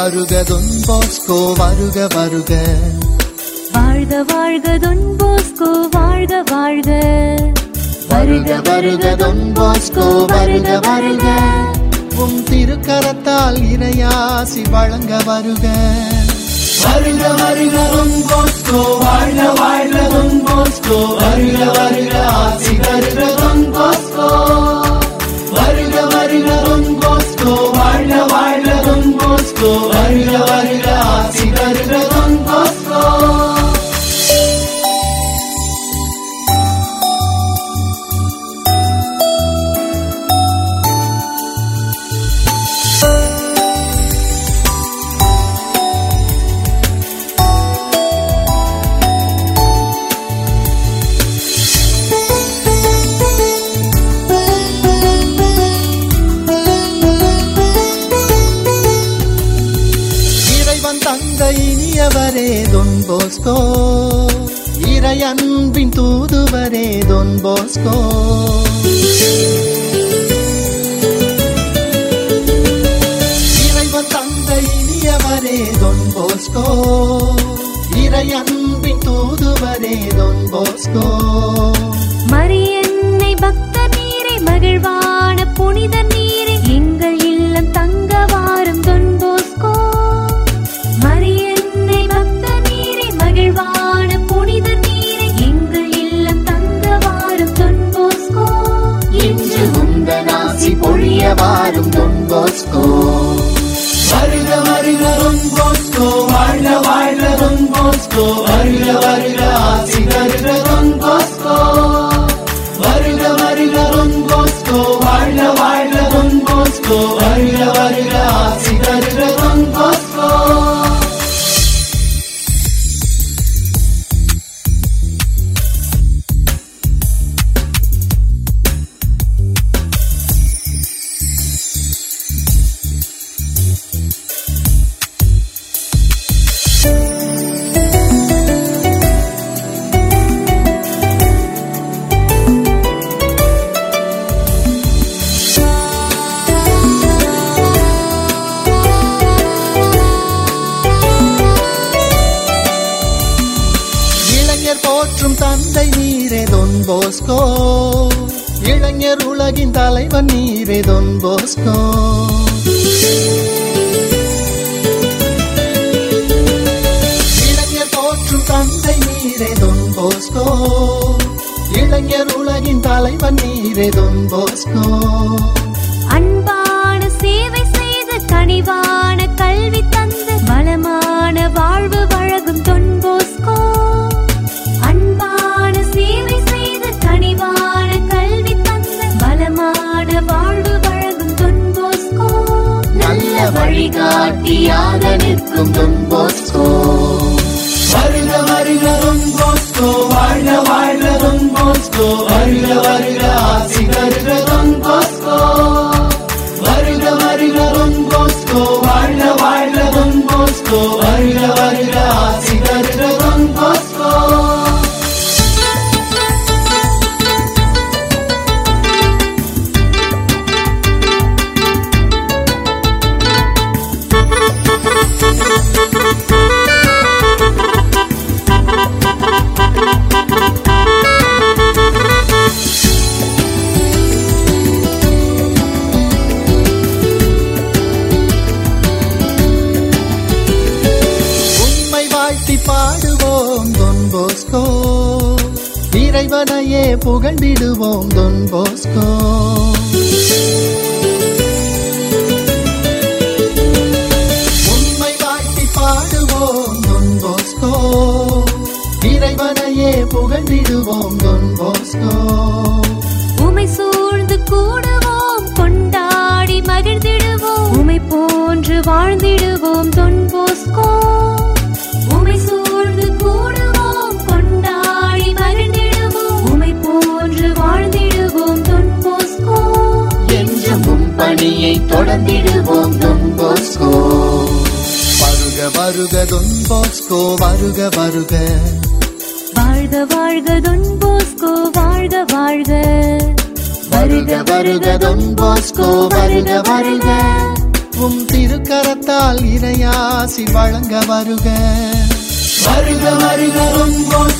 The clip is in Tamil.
வருக தொன் போஸ்கோ வருக வருக வாழ்க வாழ்க தொன் போஸ்கோ வாழ்க வாழ்க வருக வருக தொன் போஸ்கோ வருக வருக உம் திருக்கரத்தால் இறையாசி வழங்க வருக வருக வருக தொன் போஸ்கோ வாழ்க வாழ்க தொன் போஸ்கோ வருக வருக ஆசி வருக தொன் போஸ்கோ வருக வருக தொன் போஸ்கோ வாழ்க வாழ்க தொன் போஸ்கோ வருக வருக ஆசி வருக தொன் போஸ்கோ இறைவன் தந்த இனியவரே தொன் போஸ்கோ இறை அன்பின் தூதுவரே தொன் போஸ்கோ இறைவன் தந்த இனியவரே தொன் போஸ்கோ இறை அன்பின் தூதுவரே தொன் போஸ்கோ மரியன்னை பக்த நீரை மகிழ்வான புனித நீரை எங்கள் இல்லம் தங்க வாரும் தொன் போஸ்கோ மரியன்னை பக்த நீரை மகிழ்வான புனித நீரை எங்கள் இல்லம் தங்க வாரும் தொன் போஸ்கோ இன்று உந்தன் ஆசி பொழிய வாரும் தொன் போஸ்கோ வருக வருக தொன் போஸ்கோ வாழ்க வாழ்க தொன் போஸ்கோ வருக வருக ஆசி வருக தொன் போஸ்கோ வருக வருக தொன் போஸ்கோ வாழ்க வாழ்க தொன் போஸ்கோ வருக வருக ஆசி வருக தொன் போஸ்கோ இளைஞர் போற்றும் தந்தை நீரே தொன் போஸ்கோ இளைஞர் உலகின் தலைவன் நீரே தொன் போஸ்கோ இளைஞர் போற்றும் தந்தை நீரே தொன் போஸ்கோ இளைஞர் உலகின் தலைவன் நீரே தொன் போஸ்கோ அன்பான சேவை செய்து கனிவான கல்வி தந்து வளமான வாழ்வு வழங்கும் தொன் போஸ்கோ அன்பான சேவை செய்து கனிவான கல்வி தந்து வளமான வாழ்வு வழங்கும் தொன் போஸ்கோ நல்ல வழிகாட்டியாக நிற்கும் தொன் போஸ்கோ வருக வருக தொன் போஸ்கோ வாழ்க வாழ்க தொன் போஸ்கோ வருக வருக ஆசி வருக தொன் போஸ்கோ வருக வருக தொன் போஸ்கோ வாழ்க வாழ்க தொன் போஸ்கோ வருக வருக ஆசி வருக தொன் போஸ்கோ உம்மை வாழ்த்தி பாடுவோம் தொன் போஸ்கோ இறைவனையே புகழ்ந்திடுவோம் தொன் போஸ்கோ உம்மை வாழ்த்தி பாடுவோம் தொன் போஸ்கோ இறைவனையே புகழ்ந்திடுவோம் தொன் போஸ்கோ உமை சூழ்ந்து கூடுவோம் கொண்டாடி மகிழ்ந்திடுவோம் உமை போன்று வாழ்ந்திடுவோம் தொன் போஸ்கோ உமை சூழ்ந்து கூடுவோம் கொண்டாடி மகிழ்ந்திடுவோம் உமை போன்று வாழ்ந்திடுவோம் தொன் போஸ்கோ என்றும் உம் பணியை தொடர்ந்திடுவோம் தொன் போஸ்கோ வருக வருக தொன் போஸ்கோ வருக வருக வாழ்க வாழ்க தொன் போஸ்கோ வாழ்க வாழ்க வருக வருக தொன் போஸ்கோ வருக வருக உம் திருக்கரத்தால் இறையாசி வழங்க வருக வருக வருக ரொம்போ